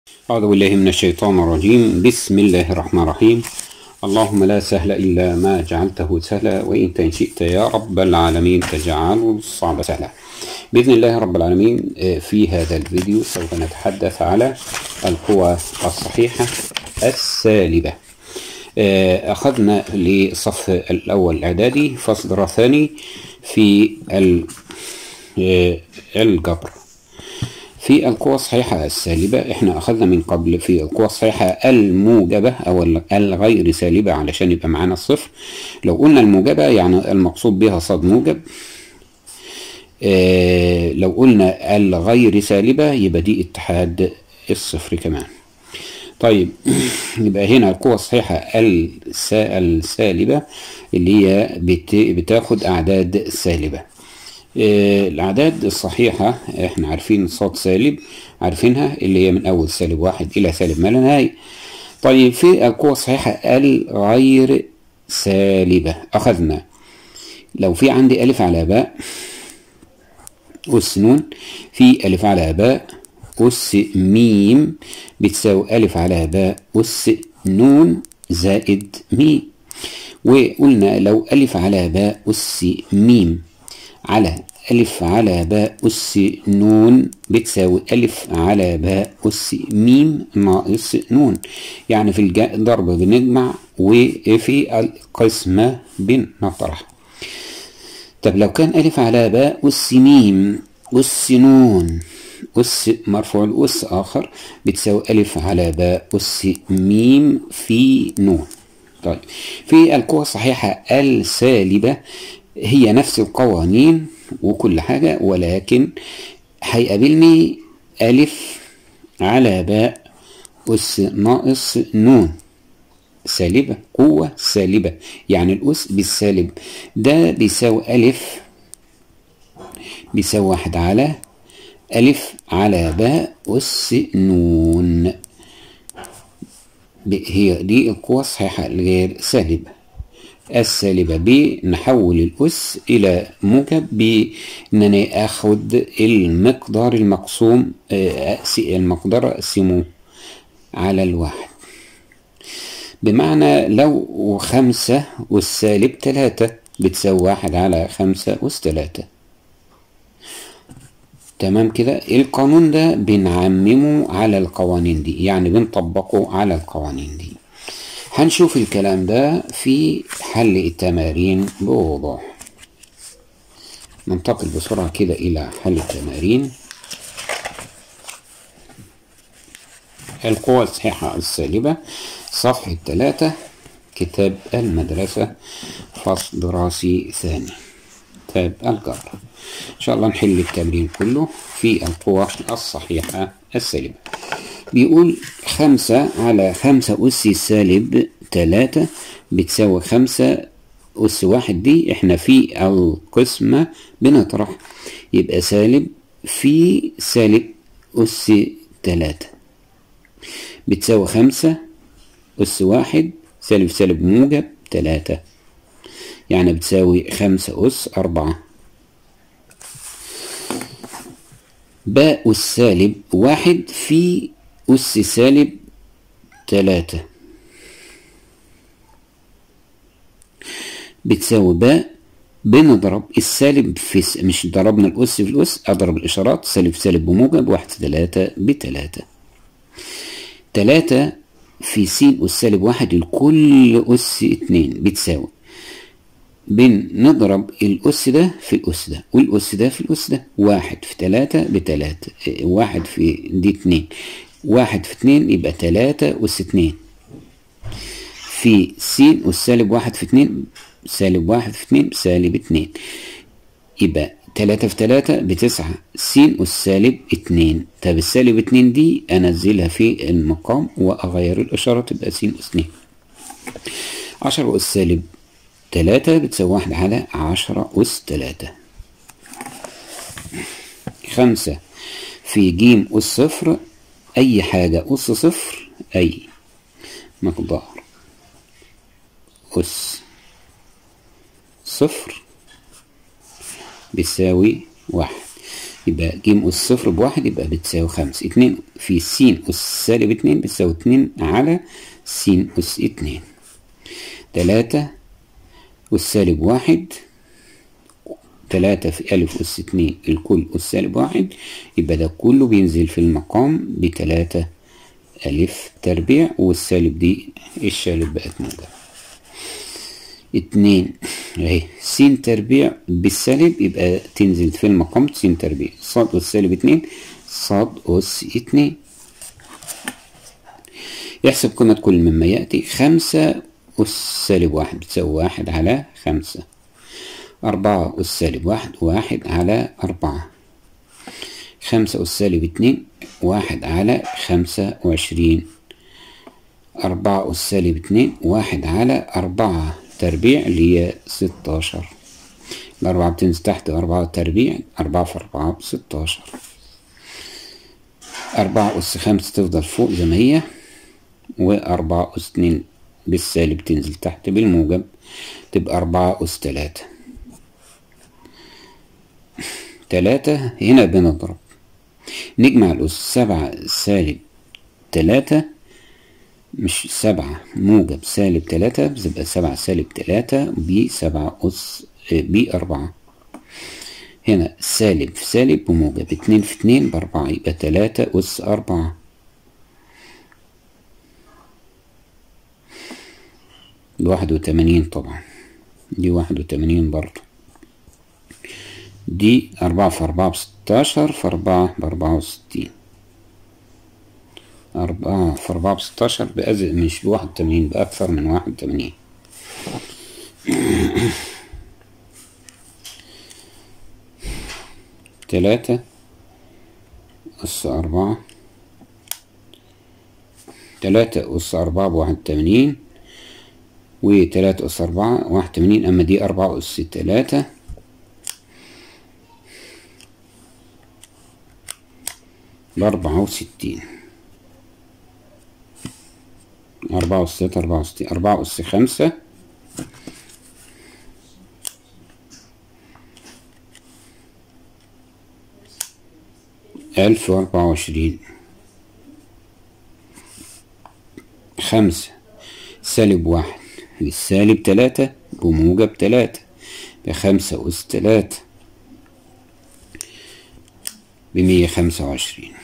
أعوذ بالله من الشيطان الرجيم بسم الله الرحمن الرحيم اللهم لا سهل إلا ما جعلته سهلا وإن إن شئت يا رب العالمين تجعل الصعب سهلا بإذن الله رب العالمين آه، في هذا الفيديو سوف نتحدث على القوى الصحيحة السالبة آه، أخذنا للصف الأول الإعدادي فصل ثاني في ال- آه، الجبر في القوى الصحيحة السالبة احنا اخذنا من قبل في القوى الصحيحة الموجبة او ال- الغير سالبة علشان يبقى معانا الصفر لو قلنا الموجبة يعني المقصود بها صاد موجب اه لو قلنا الغير سالبة يبقى دي اتحاد الصفر كمان طيب يبقى هنا القوة الصحيحة الس- السالبة اللي هي بت- بتاخد أعداد سالبة آه، الأعداد الصحيحة احنا عارفين صاد سالب عارفينها اللي هي من أول سالب واحد إلى سالب ما لا نهاية طيب في القوة الصحيحة الغير سالبة أخذنا لو في عندي ألف على باء أس نون في ألف على باء أس ميم بتساوي ألف على باء أس نون زائد ميم وقلنا لو ألف على باء أس ميم على ألف على باء أس نون بتساوي ألف على باء أس ميم ناقص نون يعني في الج- الضرب بنجمع وفي القسمة بنطرح طب لو كان ألف على باء أس ميم أس نون أس مرفوع الأس آخر بتساوي ألف على باء أس ميم في نون طيب في القوى الصحيحة السالبة هي نفس القوانين وكل حاجة ولكن هيقابلني ألف على باء أس ناقص نون سالبة قوة سالبة يعني الأس بالسالب ده بيساوي ألف بيساوي واحد على ألف على باء أس نون ب- هي دي القوة الصحيحة الغير سالبة السالبة بنحول الأس إلى موجب بإنني آخد المقدار المقسوم آه، أقس- المقدار أقسمه على الواحد بمعنى لو خمسة والسالب تلاتة بتساوي واحد على خمسة أس تلاتة تمام كده القانون ده بنعممه على القوانين دي يعني بنطبقه على القوانين دي هنشوف الكلام ده في حل التمارين بوضوح ننتقل بسرعة كده إلى حل التمارين القوى الصحيحة السالبة صفحة ثلاثة كتاب المدرسة فصل دراسي ثاني كتاب الجبر إن شاء الله نحل التمرين كله في القوى الصحيحة السالبة بيقول خمسة على خمسة أس سالب تلاتة بتساوي خمسة أس واحد دي احنا في القسمة بنطرح يبقى سالب في سالب أس تلاتة بتساوي خمسة أس واحد سالب سالب موجب تلاتة يعني بتساوي خمسة أس أربعة باء السالب واحد في أس سالب تلاتة بتساوي باء بنضرب السالب في س... مش ضربنا الأس في الأس أضرب الإشارات سالب في سالب بموجب واحد في تلاتة بتلاتة تلاتة في س أس سالب واحد الكل أس اتنين بتساوي بنضرب الأس ده في الأس ده والأس ده في الأس ده واحد في تلاتة بتلاتة إيه، واحد في دي اتنين واحد في اتنين يبقى تلاتة أس اتنين في س أس سالب واحد في اتنين سالب واحد في اتنين سالب اتنين يبقى تلاتة في تلاتة بتسعة س أس سالب اتنين طب السالب اتنين دي أنزلها في المقام وأغير الإشارة تبقى س أس اتنين عشرة أس سالب تلاتة بتساوي واحد على عشرة أس تلاتة خمسة في جيم أس صفر أي حاجة أس صفر أي مقدار أس صفر بيساوي واحد يبقى ج أس صفر بواحد يبقى بتساوي خمسة اتنين في س أس سالب اتنين بتساوي اتنين على س أس اتنين تلاتة أس سالب واحد تلاتة في ألف أس اتنين الكل أس سالب واحد يبقى ده كله بينزل في المقام بتلاتة ألف تربيع والسالب دي الشالب بقت موجب اتنين اهي س تربيع بالسالب يبقى تنزل في المقام س تربيع صاد أس سالب اتنين صاد أس اتنين يحسب قيمة كل مما يأتي خمسة أس سالب واحد بتساوي واحد على خمسة أربعة أس سالب واحد واحد على أربعة خمسة أس سالب اتنين واحد على خمسة وعشرين أربعة أس سالب اتنين واحد على أربعة تربيع اللي هي ستاشر الأربعة بتنزل تحت أربعة تربيع أربعة في أربعة بستاشر أربعة أس خمسة تفضل فوق زي ما هي وأربعة أس اتنين بالسالب تنزل تحت بالموجب تبقى أربعة أس تلاتة تلاتة هنا بنضرب نجمع الأس سبعة سالب تلاتة مش سبعة موجب سالب تلاتة بتبقى سبعة سالب تلاتة بسبعة أس بأربعة هنا سالب في سالب وموجب اتنين في اتنين بأربعة يبقى تلاتة أس أربعة بواحد وتمانين طبعا دي واحد وتمانين برضه دي أربعة في أربعة بستاشر في أربعة بأربعة وستين أربعة في أربعة بستاشر بأزيد مش بواحد وتمانين بأكثر من واحد وتمانين تلاتة أس أربعة تلاتة أس أربعة بواحد وتمانين وتلاتة أس أربعة واحد وتمانين أما دي أربعة أس تلاتة بأربعة وستين أربعة أس تلاتة أربعة وستين أربعة أس خمسة ألف وأربعة وعشرين خمسة سالب واحد بالسالب تلاتة بموجب تلاتة بخمسة أس تلاتة بمية خمسة وعشرين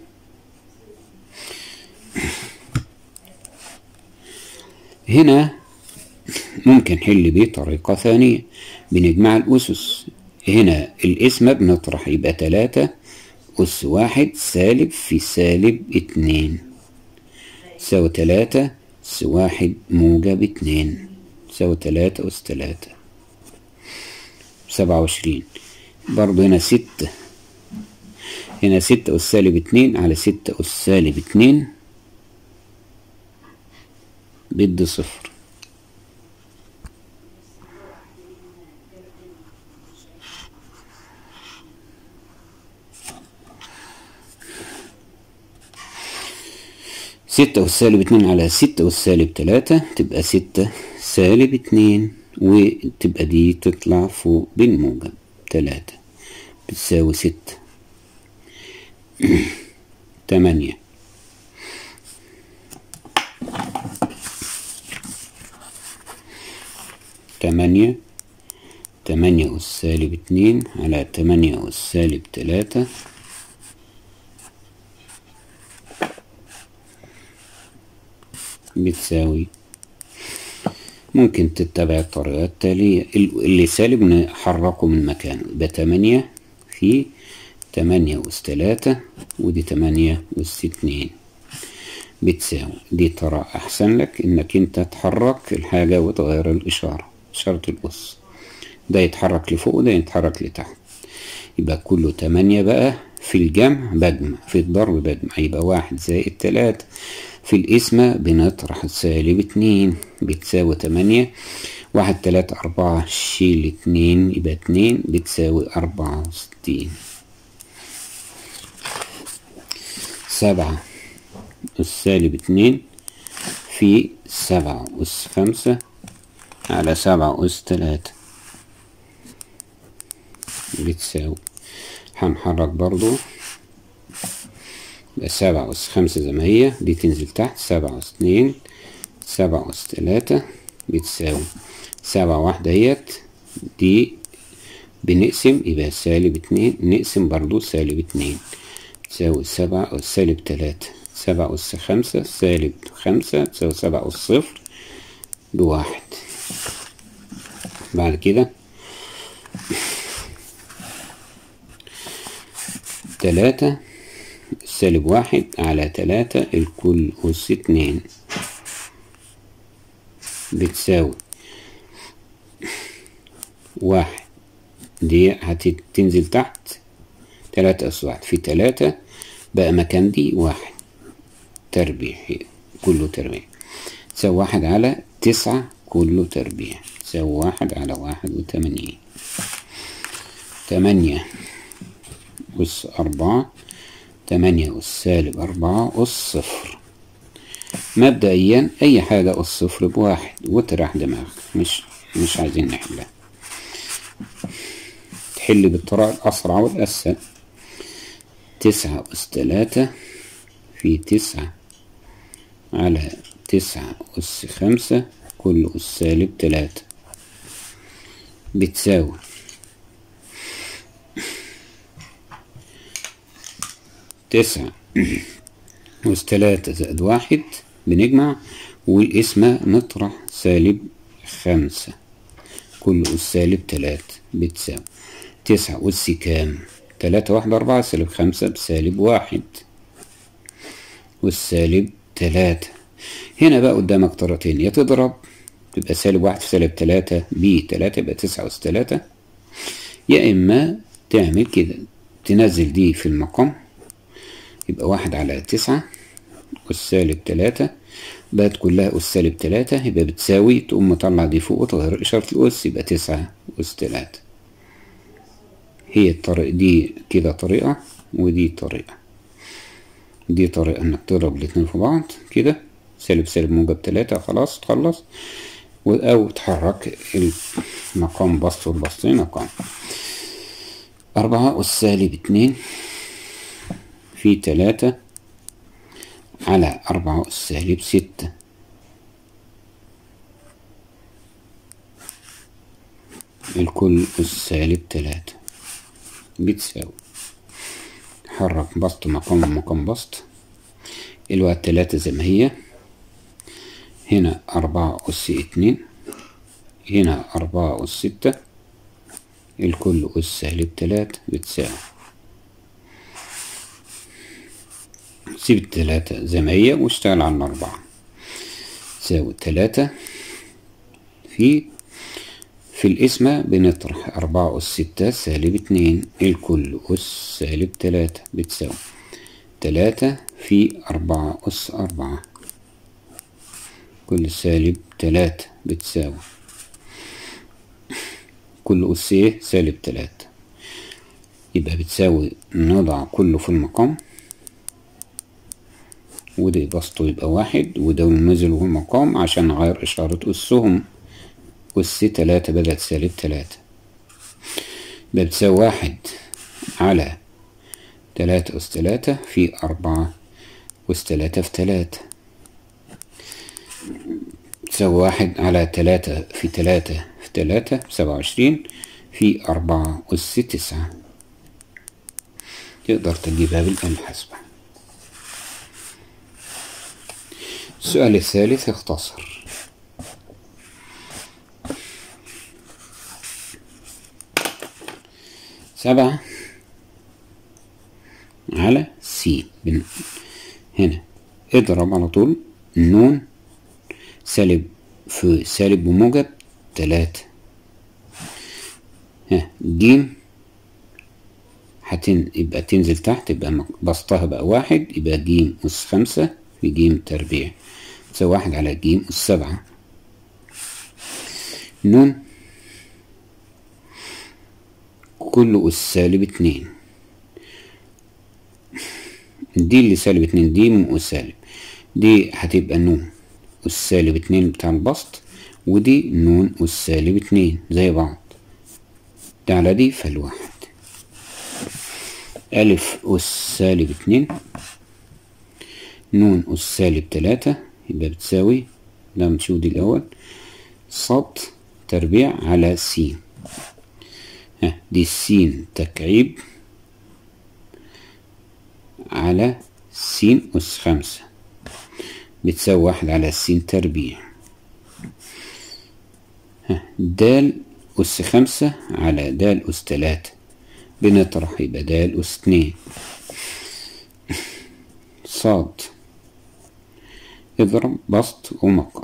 هنا ممكن نحل بيه طريقة ثانية بنجمع الأسس هنا الاسم بنطرح يبقى تلاتة أس واحد سالب في سالب اتنين تساوي تلاتة أس واحد موجب اتنين تساوي تلاتة أس تلاتة سبعة وعشرين برضو هنا ستة هنا ستة أس سالب اتنين على ستة أس سالب اتنين بدي صفر ستة أس سالب اتنين على ستة أس سالب تلاتة تبقى ستة سالب اتنين وتبقى دي تطلع فوق بالموجب تلاتة بتساوي ستة تمانية تمانية تمانية أس سالب اتنين على تمانية أس سالب تلاتة بتساوي ممكن تتبع الطريقة التالية اللي سالب نحركه من مكانه يبقى تمانية في تمانية أس تلاتة ودي تمانية أس اتنين بتساوي دي ترى أحسن لك إنك أنت تحرك الحاجة وتغير الإشارة إشارة الأس ده يتحرك لفوق وده يتحرك لتحت يبقى كله تمانية بقى في الجمع بجمع في الضرب بجمع يبقى واحد زائد تلاتة في القسمة بنطرح سالب اتنين بتساوي تمانية واحد تلاتة أربعة شيل اتنين يبقى اتنين بتساوي أربعة وستين سبعة أس سالب اتنين في سبعة أس خمسة على سبعة أس تلاتة بتساوي هنحرك برضو يبقى سبعة أس خمسة زي ما هي دي تنزل تحت سبعة أس اتنين سبعة أس تلاتة بتساوي سبعة واحدة اهيت دي بنقسم يبقى سالب اتنين نقسم برضو سالب اتنين تساوي سبعة أس سالب تلاتة سبعة أس خمسة سالب خمسة تساوي سبعة أس صفر بواحد بعد كده تلاتة سالب واحد على تلاتة الكل أس اتنين بتساوي واحد دي هتنزل تحت تلاتة أس واحد في تلاتة بقى مكان دي واحد تربيع كله تربيع تساوي واحد على تسعة كله تربيع تساوي واحد على واحد وتمانين تمانية أس أربعة تمانية أس سالب أربعة أس صفر مبدئيا أي حاجة أس صفر بواحد وتريح دماغك مش مش عايزين نحلها تحل بالطريقة الأسرع والأسهل تسعة أس تلاتة في تسعة على تسعة أس خمسة كل أس سالب تلاتة بتساوي تسعة أس تلاتة زائد واحد بنجمع والقسمة نطرح سالب خمسة كل أس سالب تلاتة بتساوي تسعة أس كام تلاتة واحد أربعة سالب خمسة بسالب واحد والسالب تلاتة هنا بقى قدامك طريقتين يا تضرب تبقى سالب واحد في سالب تلاتة ب تلاتة يبقى تسعة أس تلاتة يا إما تعمل كده تنزل دي في المقام يبقى واحد على تسعة أس سالب تلاتة بقت كلها أس سالب تلاتة يبقى بتساوي تقوم مطلع دي فوق وتغير إشارة الأس يبقى تسعة أس تلاتة هي الطريقة دي كده طريقة ودي طريقة دي طريقة انك تضرب الاتنين في بعض كده سالب سالب موجب تلاتة خلاص تخلص او تحرك المقام بسط والبسطين مقام أربعة أس سالب اتنين في تلاتة على أربعة أس سالب ستة الكل أس سالب تلاتة بتساوي حرك بسط مقام مقام بسط الوقت تلاتة زي ما هي هنا أربعة أس اتنين هنا أربعة أس ستة الكل أس سالب تلاتة بتساوي سيب التلاتة زي ما هي واشتغل على الأربعة تساوي تلاتة في في القسمة بنطرح أربعة أس ستة سالب اتنين الكل أس سالب تلاتة بتساوي تلاتة في أربعة أس أربعة كل سالب تلاتة بتساوي كل أس إيه سالب تلاتة يبقى بتساوي نضع كله في المقام وده بسطه يبقى واحد وده نزل في المقام عشان نغير إشارة أسهم أس تلاتة بدل سالب تلاتة يبقى بتساوي واحد على تلاتة أس تلاتة في أربعة أس تلاتة في تلاتة تساوي واحد على تلاتة في تلاتة في تلاتة سبعة وعشرين في أربعة أس تسعة تقدر تجيبها بالآلة الحاسبة السؤال الثالث اختصر سبعة على سي بن هنا اضرب على طول نون سالب في سالب وموجب تلاتة ها جيم هتن يبقى تنزل تحت يبقى بسطها بقى واحد يبقى جيم أس خمسة في جيم تربيع تساوي واحد على جيم أس سبعة نون كله أس سالب اتنين دي اللي سالب اتنين دي من أس سالب دي هتبقى نون أس سالب اتنين بتاع البسط ودي نون أس سالب اتنين زي بعض ده على دي فالواحد ألف أس سالب اتنين نون أس سالب تلاتة يبقى بتساوي ده نشوف دي الأول صاد تربيع على س ها دي السين تكعيب على س أس خمسة بتساوي واحد على السين تربيع ها دال أس خمسة على دال أس تلاتة بنطرح يبقى دال أس اتنين صاد اضرب بسط ومقام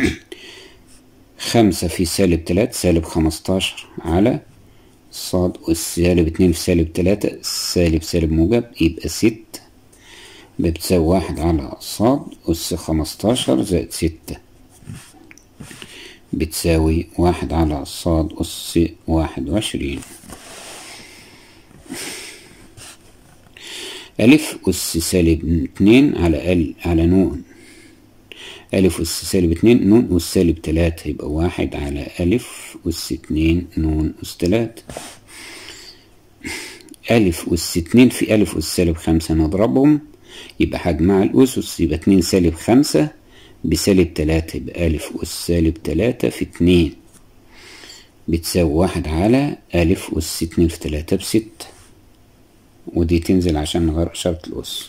خمسة في سالب تلاتة سالب خمستاشر على صاد أس سالب اتنين في سالب تلاتة سالب سالب موجب يبقى ستة بتساوي واحد على صاد أس خمستاشر زائد ستة بتساوي واحد على صاد أس واحد وعشرين ألف أس سالب اتنين على ال على نون ألف أس سالب اتنين نون أس سالب تلاتة يبقى واحد على ألف أس اتنين نون أس تلاتة ألف أس اتنين في ألف أس سالب خمسة نضربهم يبقى هجمع الأسس يبقى اتنين سالب خمسة بسالب تلاتة يبقى ألف أس سالب تلاتة في اتنين بتساوي واحد على ألف أس اتنين في تلاتة بستة ودي تنزل عشان نغير إشارة الأس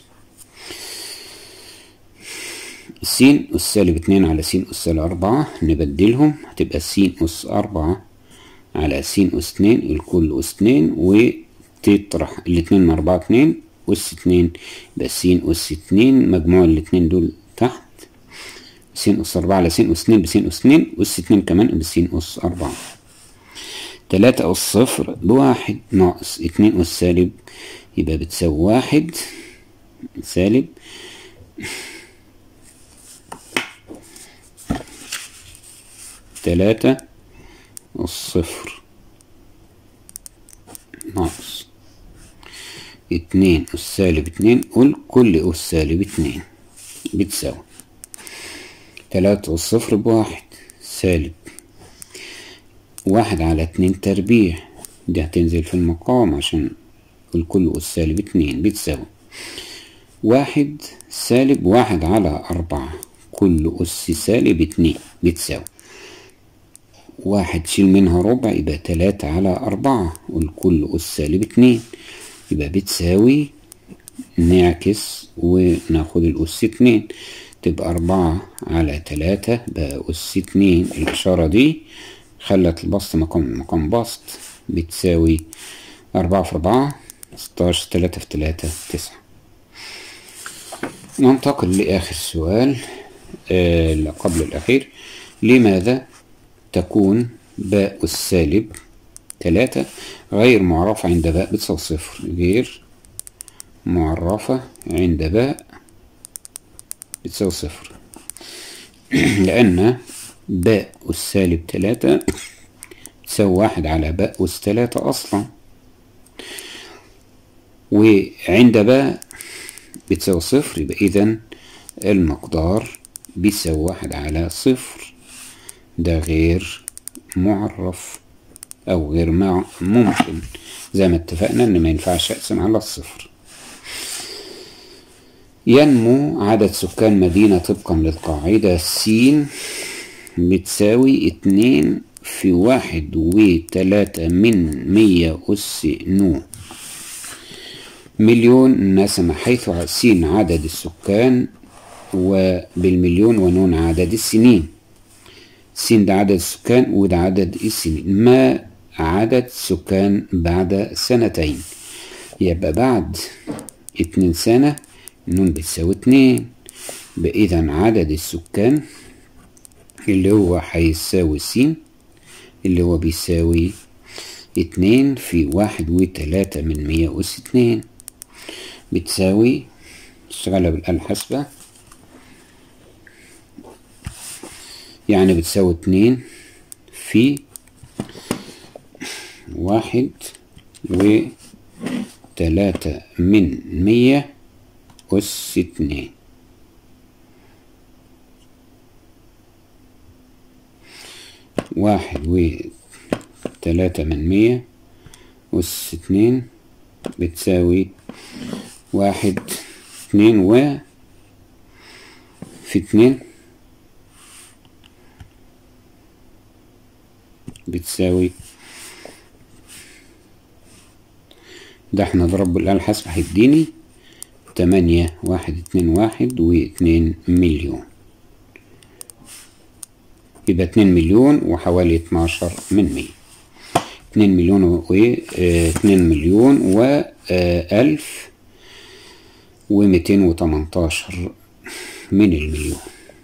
س أس سالب اتنين على س أس سالب أربعة نبدلهم هتبقى س أس أربعة على س أس اتنين الكل أس اتنين وتطرح الاتنين من أربعة اتنين أس اتنين يبقى س أس اتنين مجموع الاتنين دول تحت س أس أربعة على س أس اتنين بس أس اتنين أس اتنين كمان بس أس أربعة تلاتة أس صفر بواحد ناقص اتنين أس سالب يبقى بتساوي واحد سالب تلاتة الصفر ناقص اتنين أس سالب اتنين قول كل أس سالب اتنين بتساوي تلاتة أس صفر بواحد سالب واحد على اتنين تربيع دي هتنزل في المقام عشان الكل أس سالب اتنين بتساوي واحد سالب واحد على أربعة كل أس سالب اتنين بتساوي واحد شيل منها ربع يبقى تلاتة على أربعة والكل أس سالب اتنين يبقى بتساوي نعكس وناخد الأس اتنين تبقى أربعة على تلاتة بقى أس اتنين الإشارة دي خلت البسط مقام مقام بسط بتساوي أربعة في أربعة ستاشر تلاتة في تلاتة تسعة ننتقل لآخر سؤال آه قبل الأخير لماذا تكون باء السالب تلاتة غير معرفة عند باء بتساوي صفر غير معرفة عند باء بتساوي صفر لأن باء السالب تلاتة تساوي واحد على باء أس تلاتة أصلا وعند باء بتساوي صفر يبقى إذا المقدار بيساوي واحد على صفر ده غير معرف أو غير مع ممكن زي ما اتفقنا إن ما ينفعش أقسم على الصفر ينمو عدد سكان مدينة طبقا للقاعدة س بتساوي اتنين في واحد وتلاتة من مية أس نو مليون نسمة حيث س عدد السكان وبالمليون ونون عدد السنين س ده عدد السكان وده عدد السنين ما عدد سكان بعد سنتين يبقى بعد اتنين سنة نون بتساوي اتنين إذا عدد السكان اللي هو هيساوي س اللي هو بيساوي اتنين في واحد وتلاتة من مية أس اتنين بتساوي اشتغلها بالآلة الحاسبة يعني بتساوي اتنين في واحد وتلاتة من مية أس اتنين واحد وتلاتة من مية أس اتنين بتساوي واحد اتنين و في اتنين بتساوي ده احنا ضرب بالآلة الحاسبة هيديني تمانية واحد اتنين واحد واتنين مليون يبقى اتنين مليون وحوالي اتناشر من مية اتنين مليون و اه اتنين مليون و اه ألف وميتين وتمنتاشر من المليون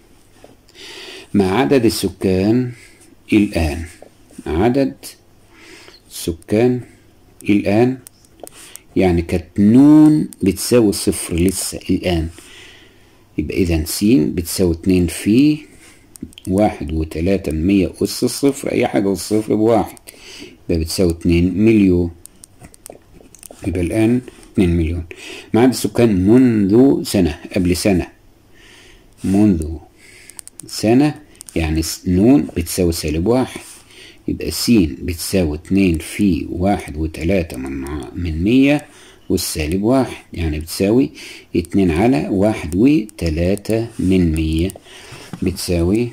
مع عدد السكان الآن عدد سكان الآن يعني كانت نون بتساوي صفر لسه الآن يبقى إذا س بتساوي اتنين في واحد وتلاتة من مية أس الصفر أي حاجة أس الصفر بواحد يبقى بتساوي اتنين مليون يبقى الآن اتنين مليون مع عدد السكان منذ سنة قبل سنة منذ سنة يعني نون بتساوي سالب واحد يبقى س بتساوي اتنين في واحد وتلاتة من من مية والسالب واحد يعني بتساوي اتنين على واحد وتلاتة من مية بتساوي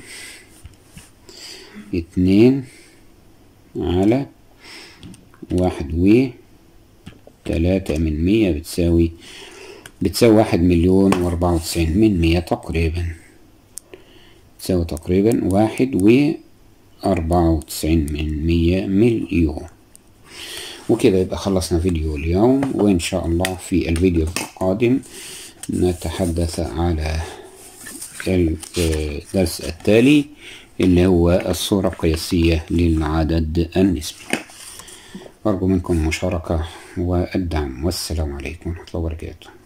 اتنين على واحد وتلاتة من مية بتساوي بتساوي واحد مليون وأربعة وتسعين من مية تقريبا تساوي تقريبا واحد و أربعة وتسعين من مية مليون وكده يبقى خلصنا فيديو اليوم وإن شاء الله في الفيديو القادم نتحدث على الدرس التالي اللي هو الصورة القياسية للعدد النسبي أرجو منكم المشاركة والدعم والسلام عليكم ورحمة الله وبركاته